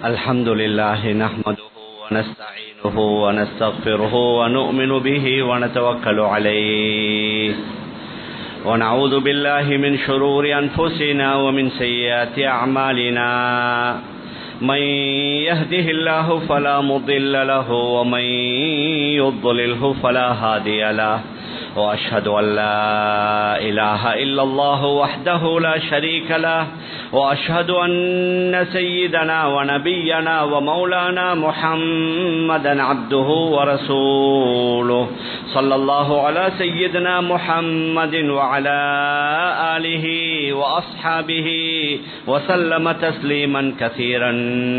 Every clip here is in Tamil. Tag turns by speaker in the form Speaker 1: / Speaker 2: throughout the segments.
Speaker 1: الحمد لله نحمده ونستعينه ونستغفره ونؤمن به ونتوكل عليه ونعوذ بالله من شرور أنفسنا ومن سيئات أعمالنا من يهده الله فلا مضل له ومن يضلله فلا هادي له وأشهد أن لا إله إلا الله وحده لا شريك له وأشهد أن سيدنا ونبينا ومولانا محمدا عبده ورسوله صلى الله على سيدنا محمد وعلى آله وأصحابه وسلم تسليما كثيرا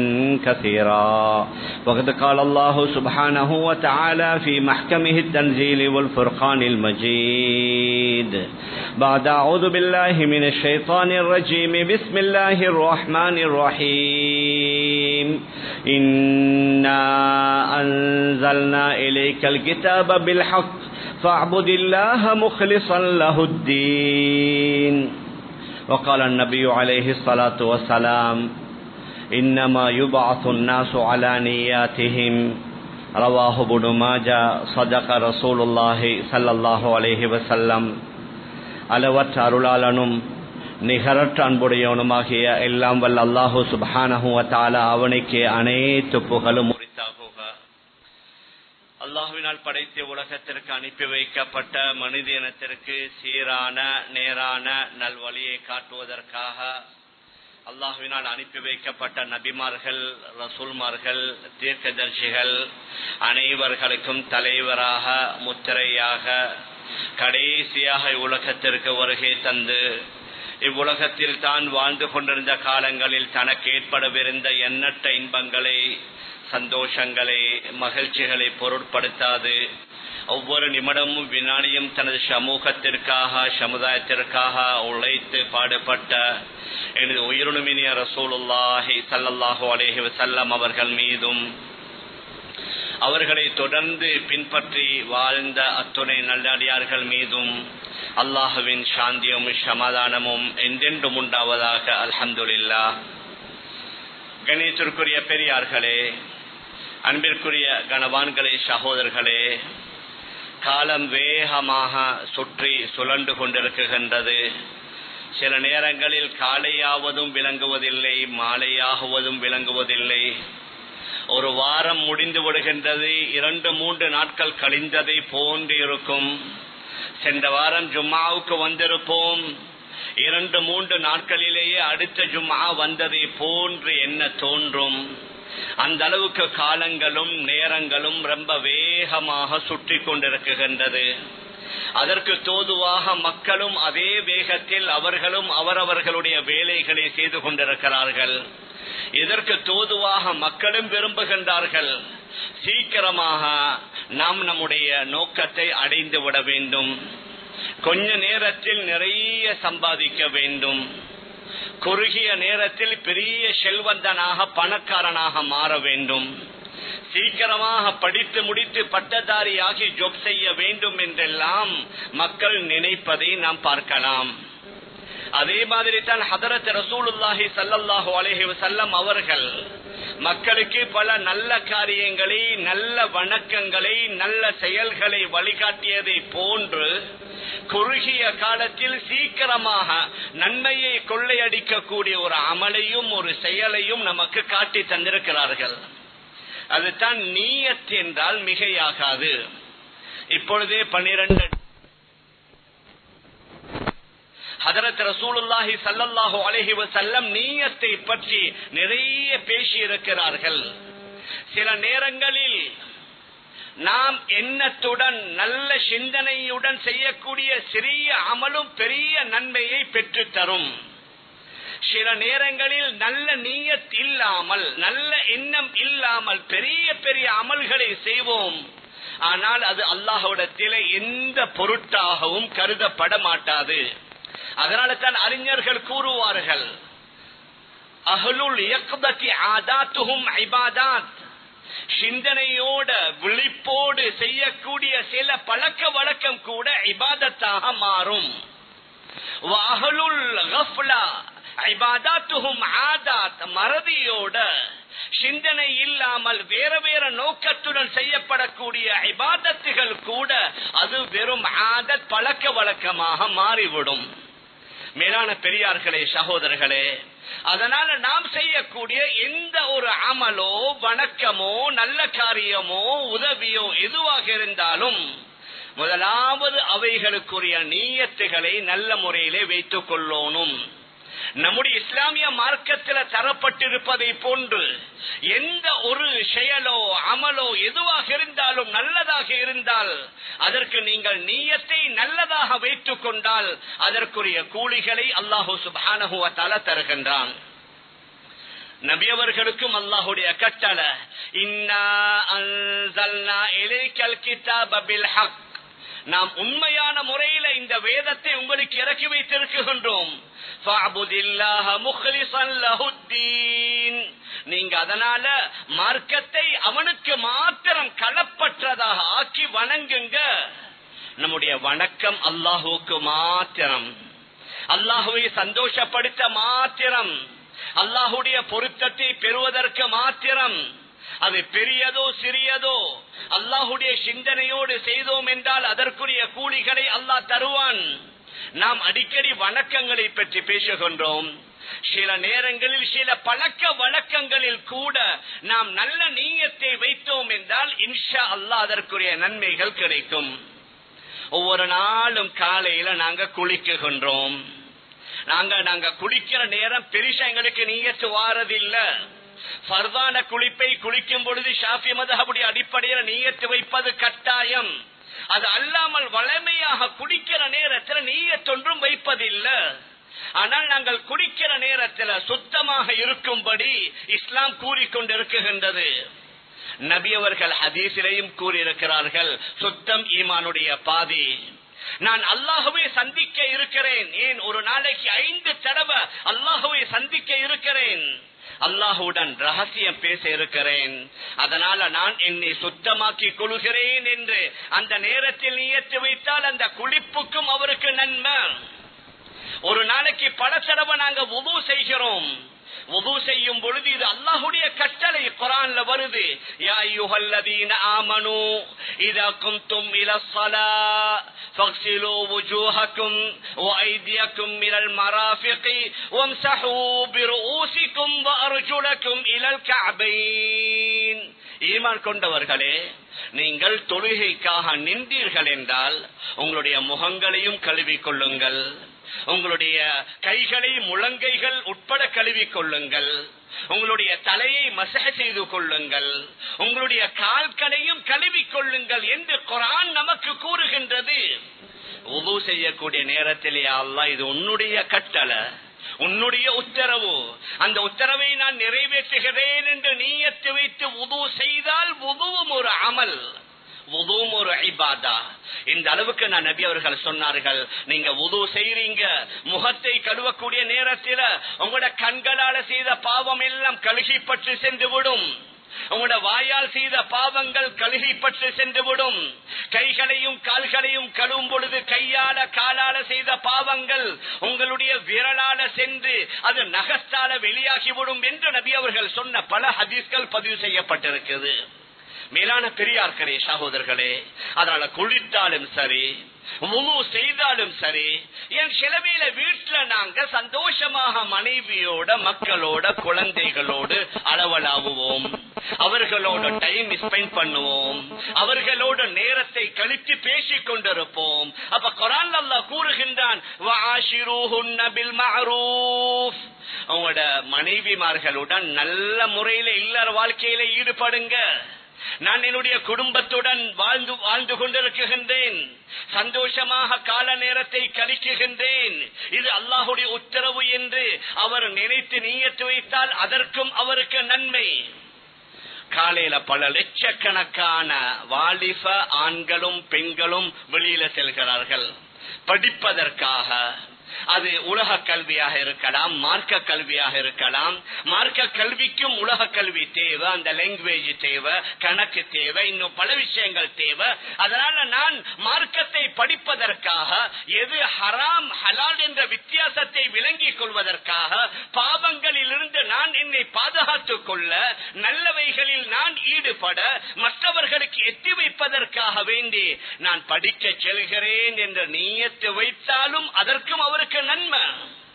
Speaker 1: كثيرا وقد قال الله سبحانه وتعالى في محكمه التنزيل والفرقان المجيد بعد أعوذ بالله من الشيطان الرجيم بسم الله الرحمن الرحيم إنا أنزلنا إليك الكتاب بالحق فاعبد الله مخلصا له الدين وقال النبي عليه الصلاة والسلام إنما يبعث الناس على نياتهم رواه ابن ماجه صدق رسول الله صلى الله عليه وسلم அளவற்ற அருளாளனும் நிகரற்ற அன்புடையவனுமாகிய எல்லாம் வல்ல அல்லாஹு சுபானஹுவத்தால அவனுக்கு அனைத்து புகழும் உரித்தாகுக அல்லாஹுவினால் படைத்த உலகத்திற்கு அனுப்பி வைக்கப்பட்ட மனித இனத்திற்கு சீரான நேரான நல்வழியை காட்டுவதற்காக அல்லாஹுவினால் அனுப்பி வைக்கப்பட்ட நபிமார்கள் ரசூல்மார்கள் தீர்க்கதர்சிகள் அனைவர்களுக்கும் தலைவராக முத்திரையாக கடைசியாக இவ்வுலகத்திற்கு வருகை தந்து இவ்வுலகத்தில் தான் வாழ்ந்து கொண்டிருந்த காலங்களில் தனக்கு ஏற்படவிருந்த எண்ணற்ற இன்பங்களை சந்தோஷங்களை மகிழ்ச்சிகளை பொருட்படுத்தாது ஒவ்வொரு நிமிடமும் வினாடியும் தனது சமூகத்திற்காக சமுதாயத்திற்காக உழைத்து பாடுபட்ட எனது உயிருணுமினிய ரசூலுல்லாஹி சல்லல்லாஹு அலேஹி வசல்லம் அவர்கள் மீதும் அவர்களை தொடர்ந்து பின்பற்றி வாழ்ந்த அத்துணை நல்லடியார்கள் மீதும் அல்லாஹுவின் சாந்தியும் சமாதானமும் என்றென்றும் உண்டாவதாக அல்ஹம்துல்லா கணேசருக்குரிய பெரியார்களே அன்பிற்குரிய கணவான்களே சகோதரர்களே காலம் வேகமாக சுற்றி சுழண்டு கொண்டிருக்கின்றது சில நேரங்களில் காலையாவதும் விளங்குவதில்லை மாலையாகுவதும் விளங்குவதில்லை ஒரு வாரம் முடிந்து விடுகின்றது இரண்டு மூன்று நாட்கள் கழிந்ததை போன்று இருக்கும் சென்ற வாரம் ஜும்மாவுக்கு வந்திருப்போம் இரண்டு மூன்று நாட்களிலேயே அடுத்த ஜும்மா வந்ததை போன்று என்ன தோன்றும் அந்த அளவுக்கு காலங்களும் நேரங்களும் ரொம்ப வேகமாக சுற்றி கொண்டிருக்கின்றது அதற்கு தோதுவாக மக்களும் அதே வேகத்தில் அவர்களும் அவரவர்களுடைய வேலைகளை செய்து கொண்டிருக்கிறார்கள் இதற்கு தோதுவாக மக்களும் விரும்புகின்றார்கள் சீக்கிரமாக நாம் நம்முடைய நோக்கத்தை அடைந்து விட வேண்டும் கொஞ்ச நேரத்தில் நிறைய சம்பாதிக்க வேண்டும் குறுகிய நேரத்தில் பெரிய செல்வந்தனாக பணக்காரனாக மாற வேண்டும் சீக்கிரமாக படித்து முடித்து பட்டதாரியாகி ஜொப் செய்ய வேண்டும் என்றெல்லாம் மக்கள் நினைப்பதை நாம் பார்க்கலாம் அதே மாதிரி தான் ஹதரத் ரசூலுல்லாஹி சல்லல்லாஹு அலேஹி வசல்லம் அவர்கள் மக்களுக்கு பல நல்ல காரியங்களை நல்ல வணக்கங்களை நல்ல செயல்களை வழிகாட்டியதை போன்று குறுகிய காலத்தில் சீக்கிரமாக நன்மையை கொள்ளையடிக்கக்கூடிய ஒரு அமலையும் ஒரு செயலையும் நமக்கு காட்டி தந்திருக்கிறார்கள் அதுதான் நீயத் என்றால் மிகையாகாது இப்பொழுதே பன்னிரண்டு ஹதரத் ரசூலுல்லாஹி சல்லல்லாஹு அலஹி வசல்லம் நீயத்தை பற்றி நிறைய பேசி இருக்கிறார்கள் சில நேரங்களில் நாம் எண்ணத்துடன் நல்ல சிந்தனையுடன் செய்யக்கூடிய சிறிய அமலும் பெரிய நன்மையை பெற்று தரும் சில நேரங்களில் நல்ல நீயத் இல்லாமல் நல்ல எண்ணம் இல்லாமல் பெரிய பெரிய அமல்களை செய்வோம் ஆனால் அது அல்லாஹுடத்திலே எந்த பொருட்டாகவும் கருதப்பட மாட்டாது அதனால தான் அறிஞர்கள் கூறுவார்கள் அகலுல் இயக்குதத்தி ஆதாத்துகும் ஐபாதாத் சிந்தனையோட விழிப்போடு செய்யக்கூடிய சில பழக்க வழக்கம் கூட இபாதத்தாக மாறும் இபாதாத்துகும் ஆதாத் மறதியோட சிந்தனை இல்லாமல் வேற வேற நோக்கத்துடன் செய்யப்படக்கூடிய இபாதத்துகள் கூட அது வெறும் ஆதத் பழக்க வழக்கமாக மாறிவிடும் மேலான பெரியார்களே சகோதரர்களே அதனால நாம் செய்யக்கூடிய எந்த ஒரு அமலோ வணக்கமோ நல்ல காரியமோ உதவியோ எதுவாக இருந்தாலும் முதலாவது அவைகளுக்குரிய நீயத்துகளை நல்ல முறையிலே வைத்துக் கொள்ளணும் நம்முடைய இஸ்லாமிய மார்க்கத்தில் தரப்பட்டிருப்பதை போன்று எந்த ஒரு செயலோ அமலோ எதுவாக இருந்தாலும் நல்லதாக இருந்தால் அதற்கு நீங்கள் நீயத்தை நல்லதாக வைத்துக் கொண்டால் அதற்குரிய கூலிகளை அல்லாஹூ சுபானகுவத்தால தருகின்றான் நபியவர்களுக்கும் அல்லாஹுடைய கட்டளை இன்னா அன்சல்னா இலைக்கல் கிதாப பில் ஹக் நாம் உண்மையான முறையில இந்த வேதத்தை உங்களுக்கு இறக்கி வைத்திருக்கின்றோம் நீங்க அதனால மார்க்கத்தை அவனுக்கு மாத்திரம் களப்பற்றதாக ஆக்கி வணங்குங்க நம்முடைய வணக்கம் அல்லாஹுக்கு மாத்திரம் அல்லாஹுவை சந்தோஷப்படுத்த மாத்திரம் அல்லாஹுடைய பொருத்தத்தை பெறுவதற்கு மாத்திரம் அது பெரியதோ சிறியதோ அல்லாஹுடைய சிந்தனையோடு செய்தோம் என்றால் அதற்குரிய கூலிகளை அல்லாஹ் தருவான் நாம் அடிக்கடி வணக்கங்களை பற்றி பேசுகின்றோம் சில நேரங்களில் சில பழக்க வழக்கங்களில் கூட நாம் நல்ல நீயத்தை வைத்தோம் என்றால் இன்ஷா அல்லாஹ் அதற்குரிய நன்மைகள் கிடைக்கும் ஒவ்வொரு நாளும் காலையில நாங்க குளிக்குகின்றோம் நாங்க நாங்க குளிக்கிற நேரம் பெருசா எங்களுக்கு நீயத்து வாரதில்லை ஃபர்தான குளிப்பை குளிக்கும் பொழுது ஷாஃபி மதஹபுடைய அடிப்படையில் நீயத்து வைப்பது கட்டாயம் அது அல்லாமல் வளமையாக குடிக்கிற நேரத்தில் நீயத்தொன்றும் வைப்பதில்லை ஆனால் நாங்கள் குடிக்கிற நேரத்தில் சுத்தமாக இருக்கும்படி இஸ்லாம் கூறிக்கொண்டிருக்கின்றது நபி அவர்கள் ஹதீசிலையும் கூறியிருக்கிறார்கள் சுத்தம் ஈமானுடைய பாதி நான் அல்லாஹுவை சந்திக்க இருக்கிறேன் ஏன் ஒரு நாளைக்கு ஐந்து தடவை அல்லாஹுவை சந்திக்க இருக்கிறேன் அல்லாஹுடன் ரகசியம் பேச இருக்கிறேன் அதனால நான் என்னை சுத்தமாக்கி கொள்கிறேன் என்று அந்த நேரத்தில் நியத்து வைத்தால் அந்த குளிப்புக்கும் அவருக்கு நன்மை ஒரு நாளைக்கு பல தடவை நாங்க உபு செய்கிறோம் உபு செய்யும் பொழுது இது அல்லாஹுடைய கட்டளை குரான்ல வருது யா அய்யுஹல்லதீன ஆமனு இதா குன்தும் இல ஸலா فاغسلوا وجوهكم وأيديكم إلى المرافق وامسحوا برؤوسكم وأرجلكم إلى الكعبين ஈமான் கொண்டவர்களே நீங்கள் தொழுகைக்காக நின்றீர்கள் என்றால் உங்களுடைய முகங்களையும் கழுவிக் கொள்ளுங்கள் உங்களுடைய கைகளை முழங்கைகள் உட்பட கழுவிக் கொள்ளுங்கள் உங்களுடைய தலையை மசக செய்து கொள்ளுங்கள் உங்களுடைய கால்களையும் கழுவிக் கொள்ளுங்கள் என்று குரான் நமக்கு கூறுகின்றது உபு செய்யக்கூடிய நேரத்திலே அல்லா இது உன்னுடைய கட்டளை உன்னுடைய உத்தரவு அந்த உத்தரவை நான் நிறைவேற்றுகிறேன் என்று நீயத்து வைத்து உது செய்தால் உதுவும் ஒரு அமல் உதுவும் ஒரு ஐபாதா இந்த அளவுக்கு நான் நபி அவர்கள் சொன்னார்கள் நீங்க உது செய்றீங்க முகத்தை கழுவக்கூடிய நேரத்தில் உங்களோட கண்களால செய்த பாவம் எல்லாம் கழுகிப்பட்டு சென்று விடும் உங்களோட வாயால் செய்த பாவங்கள் கழுகிப்பட்டு சென்றுவிடும் கைகளையும் கால்களையும் கழுவும் பொழுது கையால காலால செய்த பாவங்கள் உங்களுடைய விரலால சென்று அது நகத்தால வெளியாகிவிடும் என்று நபி அவர்கள் சொன்ன பல ஹதீஸ்கள் பதிவு செய்யப்பட்டிருக்கிறது மேலான பெரியார்களே சகோதரர்களே அதனால குளித்தாலும் சரி முழு செய்தாலும் சரி என் சிலவையில வீட்டுல நாங்க சந்தோஷமாக மனைவியோட மக்களோட குழந்தைகளோடு அளவலாவுவோம் அவர்களோட டைம் ஸ்பெண்ட் பண்ணுவோம் அவர்களோட நேரத்தை கழித்து பேசிக் கொண்டிருப்போம் அப்ப குரான் அல்லா கூறுகின்றான் உங்களோட மனைவிமார்களுடன் நல்ல முறையில இல்லற வாழ்க்கையில ஈடுபடுங்க நான் என்னுடைய குடும்பத்துடன் வாழ்ந்து வாழ்ந்து கொண்டிருக்கின்றேன் சந்தோஷமாக கால நேரத்தை கழிக்குகின்றேன் இது அல்லாஹுடைய உத்தரவு என்று அவர் நினைத்து நீயத்து வைத்தால் அதற்கும் அவருக்கு நன்மை காலையில பல லட்சக்கணக்கான வாலிப ஆண்களும் பெண்களும் வெளியில செல்கிறார்கள் படிப்பதற்காக அது உலக கல்வியாக இருக்கலாம் மார்க்க கல்வியாக இருக்கலாம் மார்க்க கல்விக்கும் உலக கல்வி தேவை அந்த லாங்குவேஜ் தேவை கணக்கு தேவை இன்னும் பல விஷயங்கள் தேவை அதனால நான் மார்க்கத்தை படிப்பதற்காக எது ஹராம் ஹலால் என்ற வித்தியாசத்தை விளங்கிக் கொள்வதற்காக பாவங்களில் இருந்து நான் என்னை பாதுகாத்துக் கொள்ள நல்லவைகளில் நான் ஈடுபட மற்றவர்களுக்கு எத்தி வைப்பதற்காக வேண்டி நான் படிக்க செல்கிறேன் என்ற நீயத்தை வைத்தாலும் அதற்கும் அவருக்கு நன்மை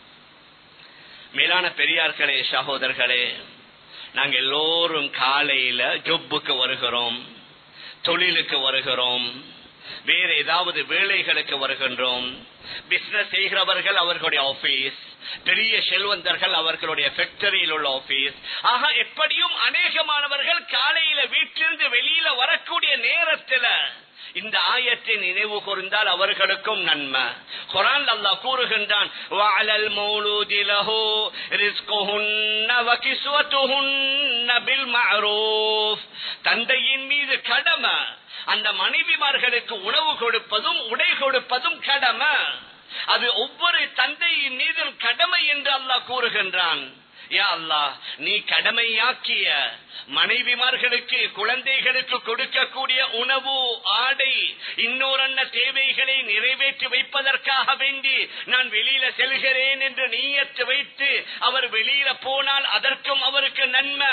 Speaker 1: மேலான பெரியார்களே சகோதரர்களே நாங்க எல்லோரும் காலையில ஜொப்புக்கு வருகிறோம் தொழிலுக்கு வருகிறோம் வேற ஏதாவது வேலைகளுக்கு வருகின்றோம் பிசினஸ் செய்கிறவர்கள் அவர்களுடைய ஆபீஸ் பெரிய செல்வந்தர்கள் அவர்களுடைய ஃபேக்டரியில் உள்ள ஆபீஸ் ஆக எப்படியும் அநேகமானவர்கள் காலையில வீட்டிலிருந்து வெளியில வரக்கூடிய நேரத்துல இந்த ஆயத்தை நினைவு கூர்ந்தால் அவர்களுக்கும் நன்மை குரான் அல்லாஹ் கூறுகின்றான் வஅலல் மௌலூதி லஹு ரிஸ்குஹுன்ன வகிஸ்வத்துஹுன்ன பில் மஅரூஃப் தந்தையின் மீது கடமை அந்த மனைவிமார்களுக்கு உணவு கொடுப்பதும் உடை கொடுப்பதும் கடமை அது ஒவ்வொரு தந்தையின் மீதும் கடமை என்று அல்லாஹ் கூறுகின்றான் யா அல்லாஹ் நீ கடமையாக்கிய மனைவிமார்களுக்கு குழந்தைகளுக்கு கொடுக்கக்கூடிய உணவு ஆடை இன்னொரு தேவைகளை நிறைவேற்றி வைப்பதற்காக வேண்டி நான் வெளியில செல்கிறேன் என்று நீயத்து வைத்து அவர் வெளியில போனால் அதற்கும் அவருக்கு நன்மை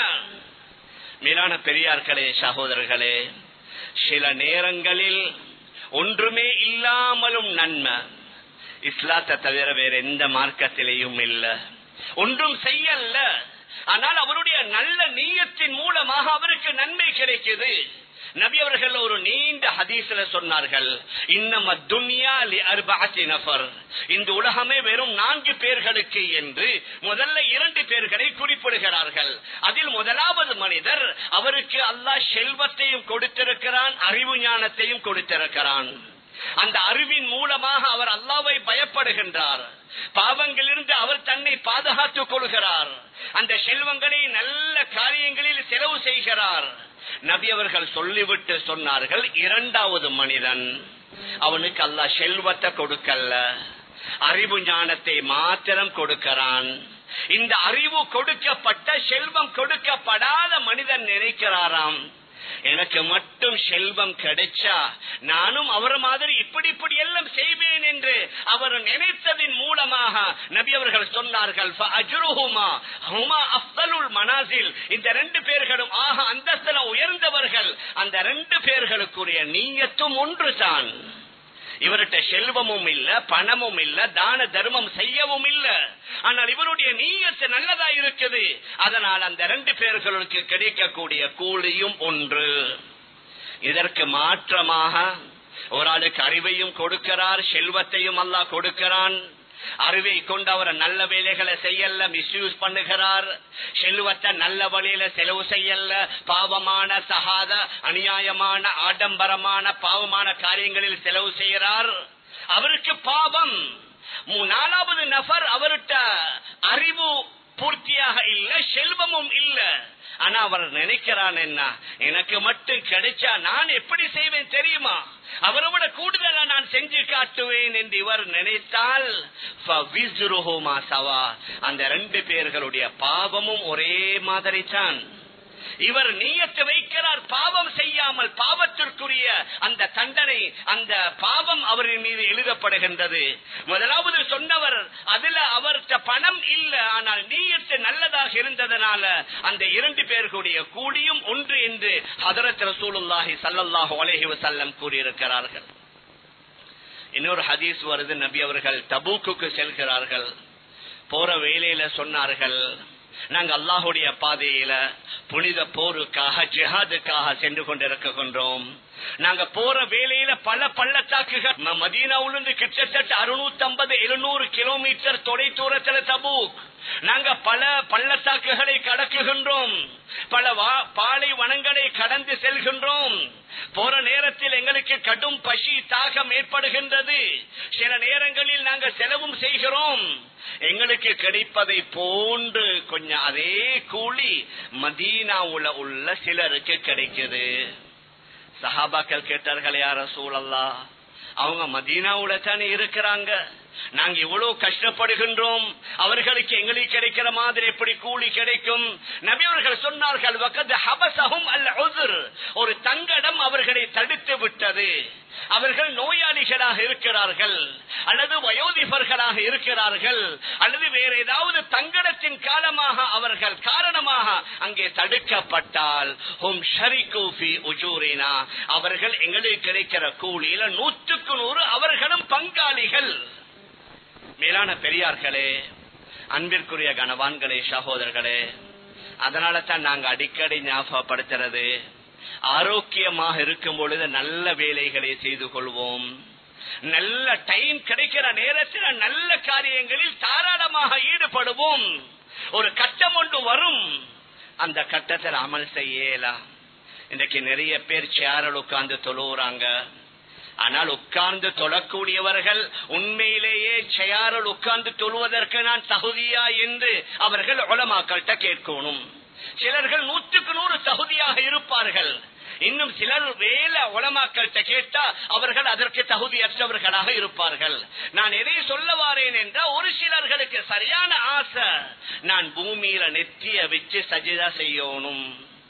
Speaker 1: மேலான பெரியார்களே சகோதரர்களே சில நேரங்களில் ஒன்றுமே இல்லாமலும் நன்மை இஸ்லாத்தை தவிர வேற எந்த மார்க்கத்திலேயும் இல்லை ஒன்றும் செய்யல ஆனால் அவருடைய நல்ல நீயத்தின் மூலமாக அவருக்கு நன்மை கிடைக்குது நபி அவர்கள் ஒரு நீண்ட ஹதீஸ்ல சொன்னார்கள் இன்னம துன்யா லி அர்பஅத்தி நஃபர் இந்த உலகமே வெறும் நான்கு பேர்களுக்கு என்று முதல்ல இரண்டு பேர்களை குறிப்பிடுகிறார்கள் அதில் முதலாவது மனிதர் அவருக்கு அல்லாஹ் செல்வத்தையும் கொடுத்திருக்கிறான் அறிவு ஞானத்தையும் கொடுத்திருக்கிறான் அந்த அறிவின் மூலமாக அவர் அல்லாவை பயப்படுகின்றார் பாவங்களிலிருந்து அவர் தன்னை பாதுகாத்துக் கொள்கிறார் அந்த செல்வங்களை நல்ல காரியங்களில் செலவு செய்கிறார் நபி அவர்கள் சொல்லிவிட்டு சொன்னார்கள் இரண்டாவது மனிதன் அவனுக்கு அல்லாஹ் செல்வத்தை கொடுக்கல அறிவு ஞானத்தை மாத்திரம் கொடுக்கிறான் இந்த அறிவு கொடுக்கப்பட்ட செல்வம் கொடுக்கப்படாத மனிதன் நினைக்கிறாராம் எனக்கு மட்டும் செல்வம் கிடைச்சா நானும் அவர் மாதிரி இப்படி இப்படி எல்லாம் செய்வேன் என்று அவர் நினைத்ததின் மூலமாக நபி அவர்கள் சொன்னார்கள் மனாசில் இந்த ரெண்டு பேர்களும் ஆக அந்தஸ்தில உயர்ந்தவர்கள் அந்த ரெண்டு பேர்களுக்குரிய நீயத்தும் ஒன்றுதான் இவர்கிட்ட செல்வமும் இல்ல பணமும் இல்ல தான தர்மம் செய்யவும் இல்ல ஆனால் இவருடைய நீயத்து நல்லதா இருக்குது அதனால் அந்த ரெண்டு பேர்களுக்கு கிடைக்கக்கூடிய கூலியும் ஒன்று இதற்கு மாற்றமாக ஒரு ஆளுக்கு அறிவையும் கொடுக்கிறார் செல்வத்தையும் அல்லா கொடுக்கிறான் அறிவை கொண்டு அவர் நல்ல வேலைகளை செய்யல மிஸ்யூஸ் பண்ணுகிறார் செல்வத்தை நல்ல வழியில செலவு செய்யல பாவமான சகாத அநியாயமான ஆடம்பரமான பாவமான காரியங்களில் செலவு செய்கிறார் அவருக்கு பாவம் நாலாவது நபர் அவர்கிட்ட அறிவு பூர்த்தியாக இல்ல செல்வமும் இல்ல ஆனா அவர் நினைக்கிறான் என்ன எனக்கு மட்டும் கிடைச்சா நான் எப்படி செய்வேன் தெரியுமா அவரை விட கூடுதலா நான் செஞ்சு காட்டுவேன் என்று இவர் நினைத்தால் அந்த ரெண்டு பேர்களுடைய பாவமும் ஒரே மாதிரி தான் இவர் நீயத்து வைக்கிறார் பாவம் செய்யாமல் பாவத்திற்குரிய அந்த தண்டனை அந்த பாவம் அவரின் மீது எழுதப்படுகின்றது முதலாவது சொன்னவர் அதுல அவர்கிட்ட பணம் இல்ல ஆனால் நீயத்து நல்லதாக இருந்ததனால அந்த இரண்டு பேர்களுடைய கூலியும் ஒன்று என்று ஹதரத் ரசூலுல்லாஹி சல்லல்லாஹு அலைஹி வஸல்லம் கூறியிருக்கிறார்கள் இன்னொரு ஹதீஸ் வருது நபி அவர்கள் தபூக்கு செல்கிறார்கள் போற வேலையில சொன்னார்கள் நாங்க அல்லாஹுடைய பாதையில புனித போருக்காக ஜிஹாதுக்காக சென்று கொண்டிருக்கின்றோம் நாங்க போற வேலையில பல பள்ளத்தாக்குகள் மதீனாவிலிருந்து கிட்டத்தட்ட அறுநூத்தி ஐம்பது எழுநூறு கிலோமீட்டர் தொலை தூரத்துல தபூக் நாங்க பல பள்ளத்தாக்குகளை கடக்குகின்றோம் பல பாலை வனங்களை கடந்து செல்கின்றோம் போற நேரத்தில் எங்களுக்கு கடும் பசி தாகம் ஏற்படுகின்றது சில நேரங்களில் நாங்க செலவும் செய்கிறோம் எங்களுக்கு கிடைப்பதை போன்று கொஞ்சம் அதே கூலி மதீனாவுல உள்ள சிலருக்கு கிடைக்குது சஹாபாக்கள் கேட்டார்கள் யார சூழல்லா அவங்க மதீனாவுல தானே இருக்கிறாங்க நாங்க இவ்வளவு கஷ்டப்படுகின்றோம் அவர்களுக்கு எங்களுக்கு கிடைக்கிற மாதிரி எப்படி கூலி கிடைக்கும் நபி அவர்கள் சொன்னார்கள் வக்கது ஹபசஹும் அல் உஸ்ர். ஒரு தங்கடம் அவர்களை தடுத்து விட்டது அவர்கள் நோயாளிகளாக இருக்கிறார்கள் அல்லது வயோதிபர்களாக இருக்கிறார்கள் அல்லது வேற ஏதாவது தங்கடத்தின் காலமாக அவர்கள் காரணமாக அங்கே தடுக்கப்பட்டால் ஹும் ஷரிகு ஃபி உஜூரினா அவர்கள் எங்களுக்கு கிடைக்கிற கூலியில நூற்றுக்கு நூறு அவர்களும் பங்காளிகள் மேலான பெரியார்களே அன்பிற்குரிய கனவான்களே சகோதரர்களே அதனால தான் நாங்க அடிக்கடி ஞாபகப்படுத்துறது ஆரோக்கியமாக இருக்கும் பொழுது நல்ல வேலைகளை செய்து கொள்வோம் நல்ல டைம் கிடைக்கிற நேரத்தில் நல்ல காரியங்களில் தாராளமாக ஈடுபடுவோம் ஒரு கட்டம் ஒன்று வரும் அந்த கட்டத்தில் அமல் செய்யலாம் இன்றைக்கு நிறைய பேர் சேரல் உட்கார்ந்து தொழுவுறாங்க ஆனால் உட்கார்ந்து தொழக்கூடியவர்கள் உண்மையிலேயே செயாரல் உட்கார்ந்து தொழுவதற்கு நான் தகுதியா என்று அவர்கள் உலமாக்கள்கிட்ட கேட்கணும் சிலர்கள் நூற்றுக்கு நூறு தகுதியாக இருப்பார்கள் இன்னும் சிலர் வேலை உளமாக்கள்கிட்ட கேட்டா அவர்கள் அதற்கு தகுதியற்றவர்களாக இருப்பார்கள் நான் எதை சொல்ல வாரேன் என்றால் ஒரு சிலர்களுக்கு சரியான ஆசை நான் பூமியில நெத்திய வச்சு சஜிதா செய்யணும்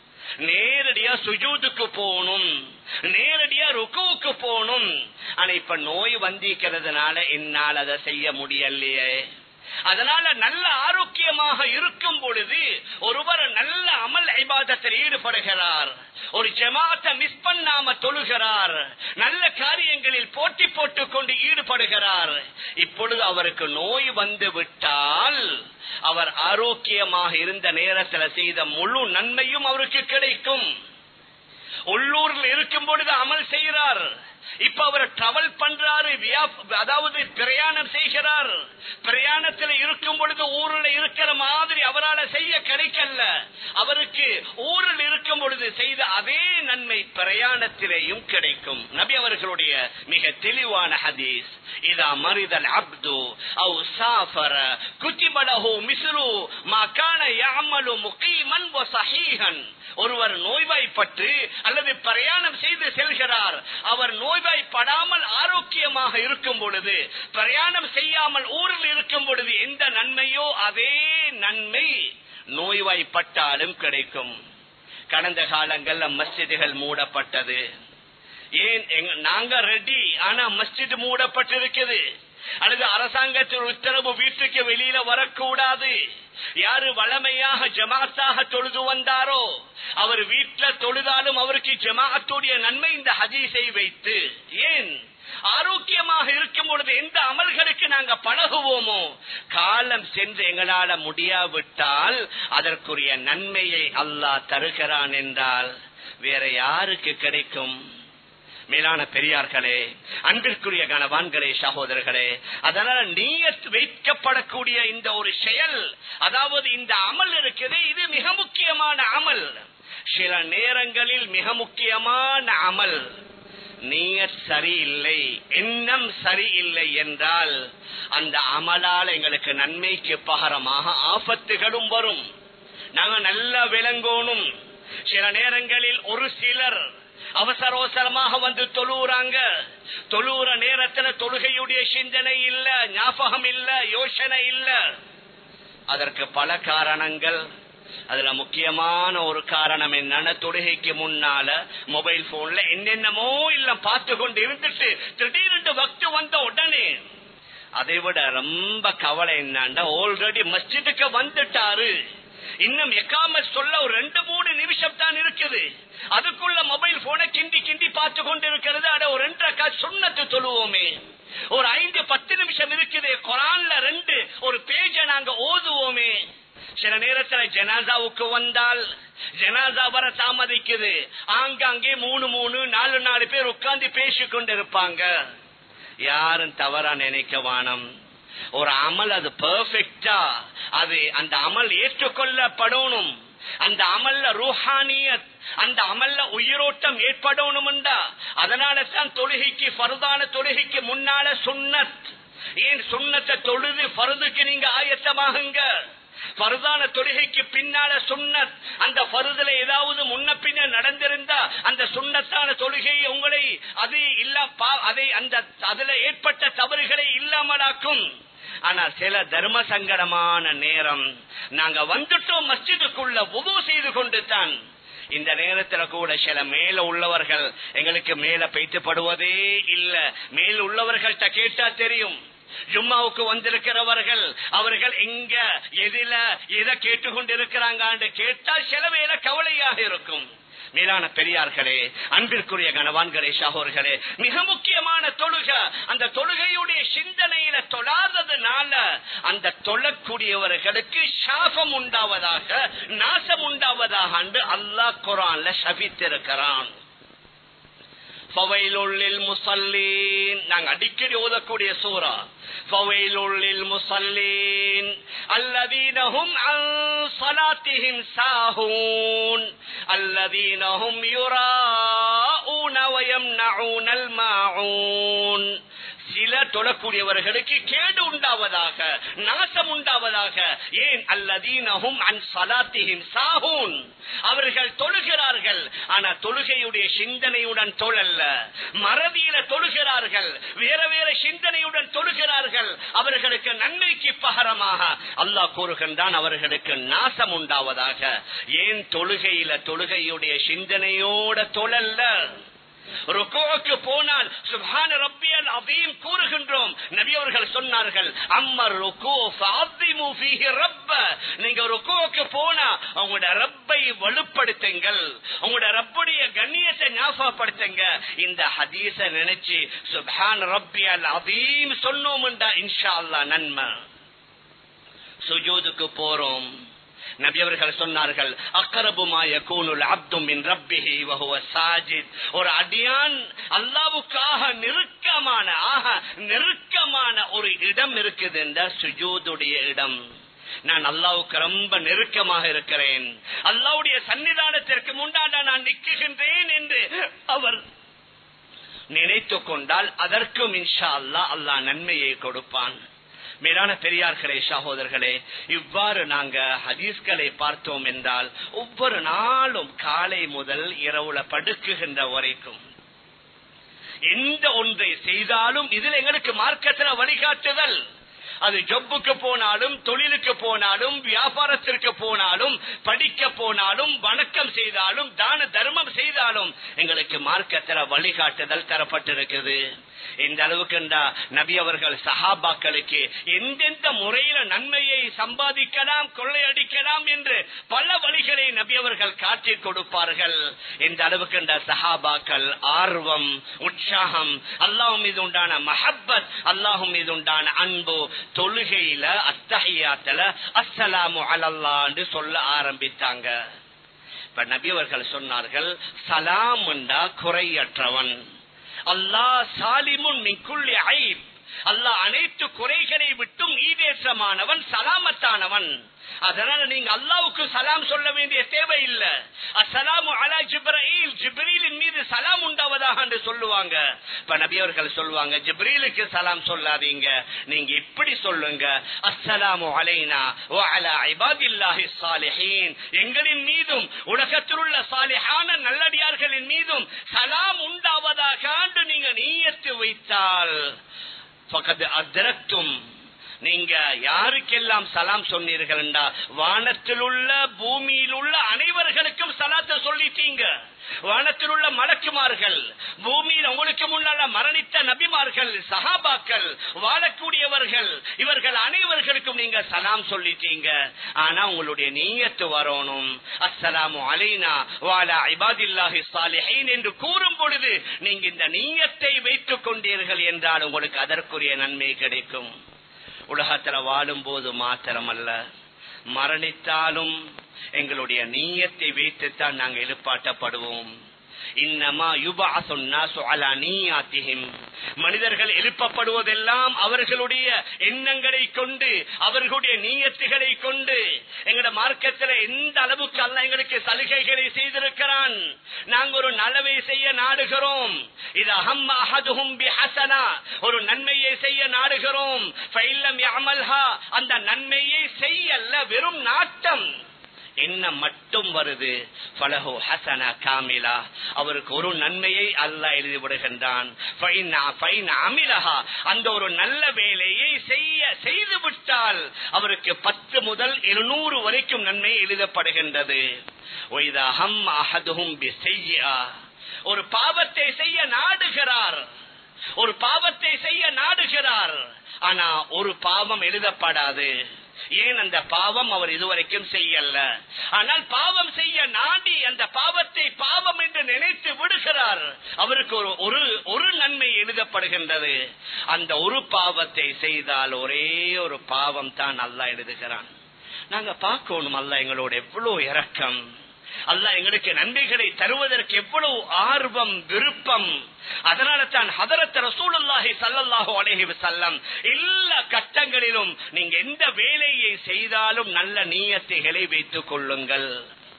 Speaker 1: நேரடியா சுஜூதுக்கு போகணும் நேரடியா ருக்குவுக்கு போகணும் ஆனா இப்ப நோய் வந்திருக்கிறதுனால என்னால் அதை செய்ய முடியலையே அதனால நல்ல ஆரோக்கியமாக இருக்கும் பொழுது ஒருவர் நல்ல அமல் ஐபாதத்தில் ஈடுபடுகிறார் ஒரு ஜமாத்தை மிஸ் பண்ணாம தொழுகிறார் நல்ல காரியங்களில் போட்டி போட்டுக் கொண்டு ஈடுபடுகிறார் இப்பொழுது அவருக்கு நோய் வந்து விட்டால் அவர் ஆரோக்கியமாக இருந்த நேரத்தில் செய்த முழு நன்மையும் அவருக்கு கிடைக்கும் உள்ளூர்ல இருக்கும் பொழுது அமல் செய்கிறார் இப்ப அவர் டிராவல் பண்றாரு அதாவது பிரயாணம் செய்கிறார் பிரயாணத்தில் இருக்கும் பொழுது ஊரில் இருக்கிற மாதிரி அவரால் செய்ய கிடைக்கல அவருக்கு ஊரில் இருக்கும் பொழுது செய்த அதே நன்மை பிரயாணத்திலேயும் கிடைக்கும் நபி அவர்களுடைய மிக தெளிவான ஹதீஸ் இதா மரிதல் அப்து அவு சாஃபர குத்திபலஹு மிஸ்ரு மா கான யாமலு முகீமன் வ சஹீஹன் ஒருவர் நோய்வாய்ப்பட்டு அல்லது பிரயாணம் செய்து செல்கிறார் அவர் நோய்வாய்ப்படாமல் ஆரோக்கியமாக இருக்கும் பொழுது பிரயாணம் செய்யாமல் ஊரில் இருக்கும் பொழுது எந்த நன்மையோ அதே நன்மை நோய்வாய்ப்பட்டாலும் கிடைக்கும் கடந்த காலங்கள்ல மஸ்ஜிதுகள் மூடப்பட்டது ஏன் நாங்க ரெடி ஆனா மஸ்ஜித் மூடப்பட்டிருக்குது அல்லது அரசாங்கத்தின் உத்தரவு வீட்டுக்கு வெளியில வரக்கூடாது யாரு வளமையாக ஜமாத்தாக தொழுது வந்தாரோ அவர் வீட்டுல தொழுதாலும் அவருக்கு ஜமாத்துடைய நன்மை இந்த ஹதீஸை வைத்து ஏன் ஆரோக்கியமாக இருக்கும் பொழுது எந்த அமல்களுக்கு நாங்க பழகுவோமோ காலம் சென்று எங்களால முடியாவிட்டால் அதற்குரிய நன்மையை அல்லாஹ் தருகிறான் என்றால் வேற யாருக்கு கிடைக்கும் மேலான பெரியார்களே அன்பிற்குரிய கனவான்களே சகோதரர்களே அதனால நீயத் வைக்கப்படக்கூடிய இந்த ஒரு செயல் அதாவது இந்த அமல் இருக்குது இது மிக முக்கியமான அமல் சில நேரங்களில் மிக முக்கியமான அமல் நீயத் சரியில்லை எண்ணம் சரியில்லை என்றால் அந்த அமலால் எங்களுக்கு நன்மைக்கு பகரமாக ஆபத்துகளும் வரும் நாங்க நல்லா விளங்கணும் சில நேரங்களில் ஒரு சிலர் அவசர அவசரமாக வந்து தொழுறாங்க தொழுற நேரத்துல தொழுகையுடைய சிந்தனை இல்ல ஞாபகம் இல்ல யோசனை இல்ல அதற்கு பல காரணங்கள் அதுல முக்கியமான ஒரு காரணம் என்னன்னா தொழுகைக்கு முன்னால மொபைல் போன்ல என்னென்னமோ இல்ல பார்த்து கொண்டு இருந்துட்டு திடீர்னு வக்து வந்த உடனே அதை விட ரொம்ப கவலை என்னன்னா ஆல்ரெடி மஸ்ஜிதுக்கு வந்துட்டாரு இன்னும் எக்காம சொல்ல ஒரு ரெண்டு மூணு நிமிஷம் தான் இருக்குது அதுக்குள்ள மொபைல் போனை கிண்டி கிண்டி பார்த்து கொண்டு இருக்கிறது அட ஒரு ரெண்டரை சுண்ணத்து சொல்லுவோமே ஒரு ஐந்து பத்து நிமிஷம் இருக்குது குரான்ல ரெண்டு ஒரு பேஜ நாங்க ஓதுவோமே சில நேரத்துல ஜனாசாவுக்கு வந்தால் ஜனாசா வர தாமதிக்குது ஆங்காங்கே மூணு மூணு நாலு நாலு பேர் உட்கார்ந்து பேசிக் கொண்டு இருப்பாங்க யாரும் தவறா நினைக்க வானம் ஒரு அமல் அது பெர்ஃபெக்டா அது அந்த அமல் ஏற்றுக்கொள்ளப்படணும் அந்த அமல்ல ரூஹானியத் அந்த அமல்ல உயிரோட்டம் ஏற்படணும்டா அதனால தான் தொழுகைக்கு பருதான தொழுகைக்கு முன்னால சுண்ணத் ஏன் சுண்ணத்தை தொழுது பருதுக்கு நீங்க ஆயத்தமாகுங்க பருதான தொழுகைக்கு பின்னால சுண்ணத் அந்த பருதுல ஏதாவது முன்ன பின்ன நடந்திருந்தா அந்த சுண்ணத்தான தொழுகை உங்களை அது இல்ல பா- அதை அந்த அதுல ஏற்பட்ட தவறுகளை இல்லாமலாக்கும் ஆனா சில தர்ம சங்கடமான நேரம் நாங்க வந்துட்டோம் மஸ்ஜிதுக்குள்ள உது செய்து கொண்டு தான் இந்த நேரத்துல கூட சில மேல உள்ளவர்கள் எங்களுக்கு மேல பைத்துப்படுவதே இல்ல மேல் உள்ளவர்கள்ட்ட கேட்டா தெரியும் ஜும்மாவுக்கு வந்திருக்கிறவர்கள் அவர்கள் எங்க எதில எதை கேட்டுக்கொண்டிருக்கிறாங்க கேட்டால் சில வேலை கவலையாக இருக்கும் மேலான பெரியார்களே அன்பிற்குரிய கணவான்களே சகோர்களே மிக முக்கியமான தொழுக அந்த தொழுகையுடைய சிந்தனையில தொழாததுனால அந்த தொழக்கூடியவர்களுக்கு சாபம் உண்டாவதாக நாசம் உண்டாவதாக என்று அல்லாஹ் குரான்ல சபித்திருக்கிறான் ஃபவைலுள்ளில் முசல்லீன் நாங்க அடிக்கடி ஓதக்கூடிய சூரா ஃபவைலுள்ளில் முசல்லீன் அல்லதீனஹும் அன் ஸலாத்திஹிம் சாஹூன் அல்லதீனஹும் யுராஊன வயம்னஊனல் மாஊன் சில தொழக்கூடியவர்களுக்கு கேடு உண்டாவதாக நாசம் உண்டாவதாக ஏன் அல்லதீனஹும் அன் சலாத்திஹிம் சாஹூன் அவர்கள் தொழுகிறார்கள் ஆனா தொழுகையுடைய சிந்தனையுடன் தொழல்ல மறதியில தொழுகிறார்கள் வேற வேற சிந்தனையுடன் தொழுகிறார்கள் அவர்களுக்கு நன்மைக்கு பகரமாக அல்லாஹ் கூறுகின்றான் அவர்களுக்கு நாசம் உண்டாவதாக ஏன் தொழுகையில தொழுகையுடைய சிந்தனையோட தொழல்ல ருக்கோவுக்கு போனால் சுபான ரப்பியல் அதையும் கூறுகின்றோம் நபி அவர்கள் சொன்னார்கள் அம்மர் ருக்கோ ஃபாத்திமு ஃபீஹி ரப்ப நீங்க ருக்கோவுக்கு போனா உங்களோட ரப்பை வலுப்படுத்துங்கள் உங்களோட ரப்புடைய கண்ணியத்தை ஞாபகப்படுத்துங்க இந்த ஹதீஸ நினைச்சு சுபான் ரப்பியல் அதையும் சொன்னோம் இன்ஷா அல்லாஹ் நன்மை சுஜூதுக்கு போறோம் நபி அவர்கள் சொன்னார்கள் அக்கரபுமாய கூனுல் அப்தும் ரப்பிஹி வஹுவ சாஜித் ஒரு அடியான் அல்லாவுக்காக நெருக்கமான ஆக நெருக்கமான ஒரு இடம் இருக்குது என்ற சுஜூதுடைய இடம் நான் அல்லாவுக்கு ரொம்ப நெருக்கமாக இருக்கிறேன் அல்லாவுடைய சன்னிதானத்திற்கு முன்னாட நான் நிற்குகின்றேன் என்று அவர் நினைத்து கொண்டால் அதற்கும் இன்ஷா அல்லா அல்லாஹ் நன்மையை கொடுப்பான் மேலான பெரியார்களே சகோதரர்களே இவ்வாறு நாங்க ஹதீஸ்களை பார்த்தோம் என்றால் ஒவ்வொரு நாளும் காலை முதல் இரவுல படுக்குகின்ற வரைக்கும் எந்த ஒன்றை செய்தாலும் இதில் எங்களுக்கு மார்க்கத்தில் வழிகாட்டுதல் அது ஜொப்புக்கு போனாலும் தொழிலுக்கு போனாலும் வியாபாரத்திற்கு போனாலும் படிக்க போனாலும் வணக்கம் செய்தாலும் தான தர்மம் செய்தாலும் எங்களுக்கு மார்க்கத்தில் வழிகாட்டுதல் தரப்பட்டிருக்குது இந்த அளவுக்கு நபி அவர்கள் சஹாபாக்களுக்கு எந்தெந்த முறையில நன்மையை சம்பாதிக்கலாம் கொள்ளையடிக்கலாம் என்று பல வழிகளை நபி அவர்கள் காட்டி கொடுப்பார்கள் இந்த அளவுக்கு சஹாபாக்கள் ஆர்வம் உற்சாகம் அல்லாஹும் மீது உண்டான மஹப்பத் அல்லாஹும் மீது உண்டான அன்பு தொழுகையில அத்தகையாத்துல அஸ்ஸலாமு அலல்லான்னு சொல்ல ஆரம்பித்தாங்க இப்ப நபி அவர்கள் சொன்னார்கள் சலாம் குறையற்றவன் அல்லாஹ் சாலிமுன் மிக்குள்ளி ஐப் அல்லாஹ் அனைத்து குறைகளை விட்டும் ஈடேற்றமானவன் சலாமத்தானவன் அதனால நீங்க அல்லாவுக்கு சலாம் சொல்ல வேண்டிய தேவை இல்ல அசலாமு அலா ஜிப்ரீல் ஜிப்ரீலின் மீது சலாம் உண்டாவதாக என்று சொல்லுவாங்க இப்ப நபியவர்கள் சொல்லுவாங்க ஜிப்ரீலுக்கு சலாம் சொல்லாதீங்க நீங்க இப்படி சொல்லுங்க அஸ்ஸலாமு அலைனா வ அலா இபாதில்லாஹி ஸாலிஹீன் எங்களின் மீதும் உலகத்தில் உள்ள சாலிஹான நல்லடியார்களின் மீதும் சலாம் உண்டாவதாக என்று நீங்க நீயத்து வைத்தால் பக்கத்து அதிரக்தும் நீங்க யாருக்கெல்லாம் சலாம் சொன்னீர்கள் வானத்தில் உள்ள பூமியில் உள்ள அனைவர்களுக்கும் சலாத்தை சொல்லிட்டீங்க வானத்தில் உள்ள மலக்குமார்கள் பூமியில் உங்களுக்கு முன்னால மரணித்த நபிமார்கள் சஹாபாக்கள் வாழக்கூடியவர்கள் இவர்கள் அனைவர்களுக்கும் நீங்க சலாம் சொல்லிட்டீங்க ஆனா உங்களுடைய நீயத்து வரணும் அஸ்ஸலாமு அலைனா வாலா இபாதில்லாஹி சாலிஹீன் என்று கூறும் பொழுது நீங்க இந்த நீயத்தை வைத்துக் கொண்டீர்கள் என்றால் உங்களுக்கு அதற்குரிய நன்மை கிடைக்கும் உலகத்துல வாழும் போது மாத்திரமல்ல மரணித்தாலும் எங்களுடைய நீயத்தை வைத்துத்தான் நாங்கள் எழுப்பாட்டப்படுவோம் இன்னமா யுபாசுன்னாசு அலா நீயாத்திஹிம் மனிதர்கள் எழுப்பப்படுவதெல்லாம் அவர்களுடைய எண்ணங்களை கொண்டு அவர்களுடைய நீயத்துகளை கொண்டு எங்கட மார்க்கத்தில் எந்த அளவுக்கு அல்ல எங்களுக்கு சலுகைகளை செய்திருக்கிறான் நாங்க ஒரு நலவை செய்ய நாடுகிறோம் இது அகம் அஹதுஹும் பிஹசனா ஒரு நன்மையை செய்ய நாடுகிறோம் ஃபைல்லம் யஅமல்ஹா அந்த நன்மையை செய்யல்ல வெறும் நாட்டம் என்ன மட்டும் வருது பலஹோ ஹசன காமிலா அவருக்கு ஒரு நன்மையை அல்ல எழுதி விடுகின்றான் அந்த ஒரு நல்ல வேலையை செய்ய செய்து விட்டால் அவருக்கு பத்து முதல் இருநூறு வரைக்கும் நன்மை எழுதப்படுகின்றது ஒரு பாவத்தை செய்ய நாடுகிறார் ஒரு பாவத்தை செய்ய நாடுகிறார் ஆனா ஒரு பாவம் எழுதப்படாது ஏன் அந்த பாவம் அவர் இதுவரைக்கும் செய்யல ஆனால் பாவம் செய்ய நாடி அந்த பாவத்தை பாவம் என்று நினைத்து விடுகிறார் அவருக்கு ஒரு ஒரு ஒரு நன்மை எழுதப்படுகின்றது அந்த ஒரு பாவத்தை செய்தால் ஒரே ஒரு பாவம் தான் அல்ல எழுதுகிறான் நாங்க பார்க்கணும் அல்ல எங்களோட எவ்வளவு இறக்கம் அல்ல எங்களுக்கு நன்மைகளை தருவதற்கு எவ்வளவு ஆர்வம் விருப்பம் அதனால தான் ஹதரத் ரசூலுல்லாஹி சல்லல்லாஹு அலைஹி வஸல்லம் எல்லா கட்டங்களிலும் நீங்க எந்த வேலையை செய்தாலும் நல்ல நீயத்தைகளை வைத்துக் கொள்ளுங்கள்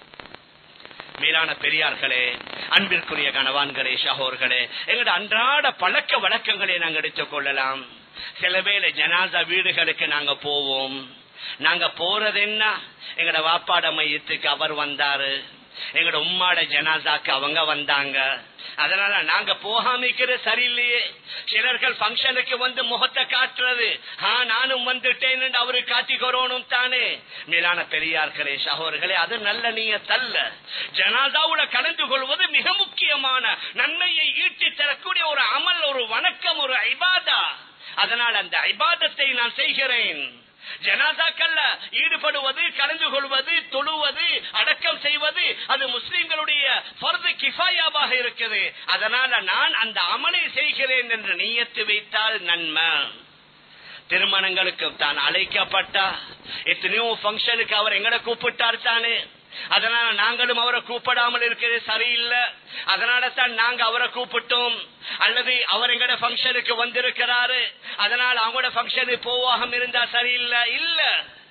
Speaker 1: மேலான பெரியார்களே அன்பிற்குரிய கணவான்களே சகோர்களே எங்களோட அன்றாட பழக்க வழக்கங்களை நாங்கள் எடுத்துக் கொள்ளலாம் சில வேளை ஜனாசா வீடுகளுக்கு நாங்க போவோம் நாங்க போறது என்ன எங்கட வாப்பாட மையத்துக்கு அவர் வந்தாரு எங்கட உம்மாட ஜனாசாக்கு அவங்க வந்தாங்க அதனால நாங்க போகாமிக்கிறது சரியில்லையே சிலர்கள் பங்கனுக்கு வந்து முகத்தை காட்டுறது ஆ நானும் வந்துட்டேன் அவரு காட்டிக்கிறோனும் தானே மேலான பெரியார்களே சகோதர்களே அது நல்ல நீய தல்ல ஜனாதாவுல கலந்து கொள்வது மிக முக்கியமான நன்மையை ஈட்டி தரக்கூடிய ஒரு அமல் ஒரு வணக்கம் ஒரு ஐபாதா அதனால் அந்த ஐபாதத்தை நான் செய்கிறேன் ஜனாதாக்கள்ல ஈடுபடுவது கலந்து கொள்வது தொழுவது அடக்கம் செய்வது அது முஸ்லிம்களுடைய பொறுத்து கிஃபாயாவாக இருக்குது அதனால நான் அந்த அமலை செய்கிறேன் என்று நீயத்து வைத்தால் நன்மை திருமணங்களுக்கு தான் அழைக்கப்பட்டா எத்தனையோ பங்கனுக்கு அவர் எங்களை கூப்பிட்டார் தானே அதனால நாங்களும் அவரை கூப்பிடாமல் இருக்கிறது சரியில்லை அதனால தான் நாங்க அவரை கூப்பிட்டோம் அல்லது அவர் எங்கட பங்கனுக்கு வந்திருக்கிறாரு அதனால அவங்களோட பங்கனுக்கு போவாகம் இருந்தா சரியில்லை இல்ல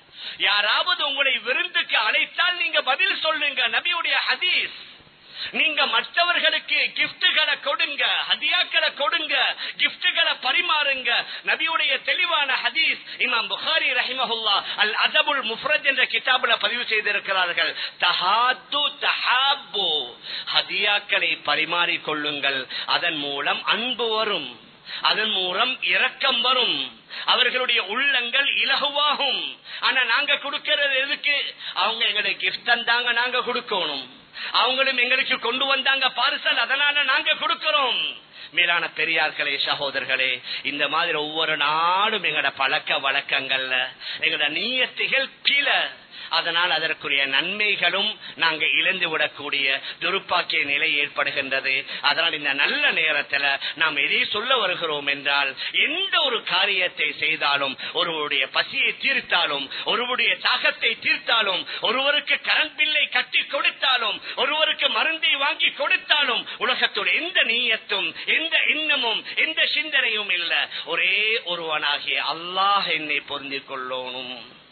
Speaker 1: யாராவது உங்களை விருந்துக்கு அழைத்தால் நீங்க பதில் சொல்லுங்க நபியுடைய ஹதீஸ் நீங்க மற்றவர்களுக்கு கிப்டுகளை கொடுங்க ஹதியாக்களை கொடுங்க கிப்டுகளை பரிமாறுங்க நபியுடைய தெளிவான ஹதீஸ் இமாம் புகாரி ரஹிமஹுல்லா அல் அதபுல் முஃப்ரத் என்ற கிதாபுல பதிவு செய்திருக்கிறார்கள் தஹாத்து தஹாபு ஹதியாக்களை பரிமாறிக் கொள்ளுங்கள் அதன் மூலம் அன்பு வரும் அதன் மூலம் இரக்கம் வரும் அவர்களுடைய உள்ளங்கள் இலகுவாகும் ஆனா நாங்க கொடுக்கிறது எதுக்கு அவங்க எங்களுக்கு கிஃப்ட் தந்தாங்க நாங்க கொடுக்கணும் அவங்களும் எங்களுக்கு கொண்டு வந்தாங்க பார்சல் அதனால நாங்க கொடுக்கிறோம் மேலான பெரியார்களே சகோதரர்களே இந்த மாதிரி ஒவ்வொரு நாடும் எங்கட பழக்க வழக்கங்கள்ல எங்கட நீயத்துகள் பில அதனால் அதற்குரிய நன்மைகளும் நாங்க இழந்து விடக்கூடிய துருப்பாக்கிய நிலை ஏற்படுகின்றது அதனால் இந்த நல்ல நேரத்துல நாம் எதை சொல்ல வருகிறோம் என்றால் எந்த ஒரு காரியத்தை செய்தாலும் ஒருவருடைய பசியை தீர்த்தாலும் ஒருவருடைய தாகத்தை தீர்த்தாலும் ஒருவருக்கு கரண்ட் பில்லை கட்டி கொடுத்தாலும் ஒருவருக்கு மருந்தை வாங்கி கொடுத்தாலும் உலகத்துடைய எந்த நீயத்தும் எந்த எண்ணமும் எந்த சிந்தனையும் இல்ல ஒரே ஒருவனாகிய அல்லாஹ் என்னை பொருந்திக் கொள்ளணும்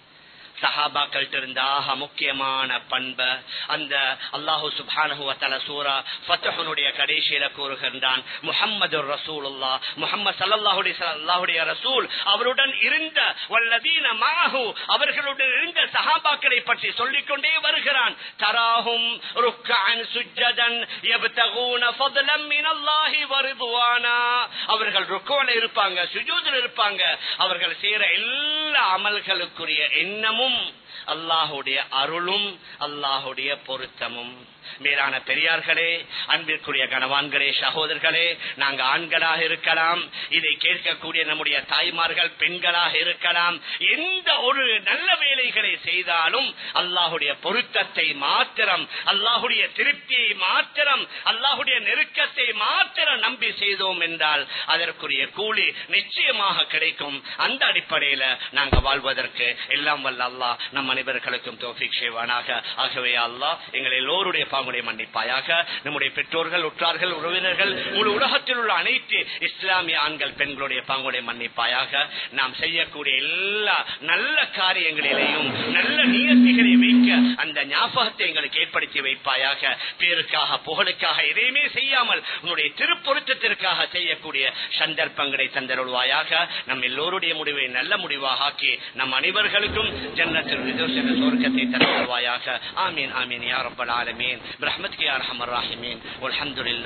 Speaker 1: சஹாபாக்கள் இருந்த ஆக முக்கியமான பண்ப அந்த அல்லாஹு சுபானு சூரா ஃபத்தஹனுடைய கடைசியில கூறுகின்றான் முஹம்மது ரசூலுல்லா முஹம்மது சல்லாஹுடைய அல்லாஹுடைய ரசூல் அவருடன் இருந்த வல்லதீன மாஹு அவர்களுடன் இருந்த சஹாபாக்களை பற்றி சொல்லிக்கொண்டே வருகிறான் தராஹும் ருக்கான் சுஜதன் யப்தகூன ஃபضலம் மினல்லாஹி வரிதுவானா அவர்கள் ருக்கோல இருப்பாங்க சுஜூதில் இருப்பாங்க அவர்கள் செய்யற எல்லா அமல்களுக்குரிய எண்ணமும் அல்லாஹுடைய அருளும் அல்லாஹுடைய பொருத்தமும் மேலான பெரியார்களே அன்பிற்குரிய கணவான்களே சகோதரர்களே நாங்க ஆண்களாக இருக்கலாம் இதை கேட்கக்கூடிய நம்முடைய தாய்மார்கள் பெண்களாக இருக்கலாம் எந்த ஒரு நல்ல வேலைகளை செய்தாலும் அல்லாஹுடைய பொருத்தத்தை மாத்திரம் அல்லாஹுடைய திருப்தியை மாத்திரம் அல்லாஹுடைய நெருக்கத்தை மாத்திரம் நம்பி செய்தோம் என்றால் அதற்குரிய கூலி நிச்சயமாக கிடைக்கும் அந்த அடிப்படையில நாங்க வாழ்வதற்கு எல்லாம் வல்ல அல்லாஹ் நம் அனைவர்களுக்கும் தோஃபிக் செய்வானாக ஆகவே அல்லாஹ் எங்கள் எல்லோருடைய பாங்குடைய மன்னிப்பாயாக நம்முடைய பெற்றோர்கள் உற்றார்கள் உறவினர்கள் முழு உலகத்தில் உள்ள அனைத்து இஸ்லாமிய ஆண்கள் பெண்களுடைய பாங்குடைய மன்னிப்பாயாக நாம் செய்யக்கூடிய எல்லா நல்ல காரியங்களிலேயும் நல்ல நியத்திகளை வைக்க அந்த ஞாபகத்தை எங்களுக்கு ஏற்படுத்தி வைப்பாயாக பேருக்காக புகழுக்காக எதையுமே செய்யாமல் உன்னுடைய திருப்பொருத்தத்திற்காக செய்யக்கூடிய சந்தர்ப்பங்களை தந்தருள்வாயாக நம் எல்லோருடைய முடிவை நல்ல முடிவாக ஆக்கி நம் அனைவர்களுக்கும் ஜன்னத்தில் சொர்க்கத்தை தருவாயாக ஆமீன் ஆமீன் யா ரப்பல் ஆலமீன் பிரஹ்மத்கி யா ரஹமர் ராஹிமீன் அல்ஹம்துலில்லாஹ்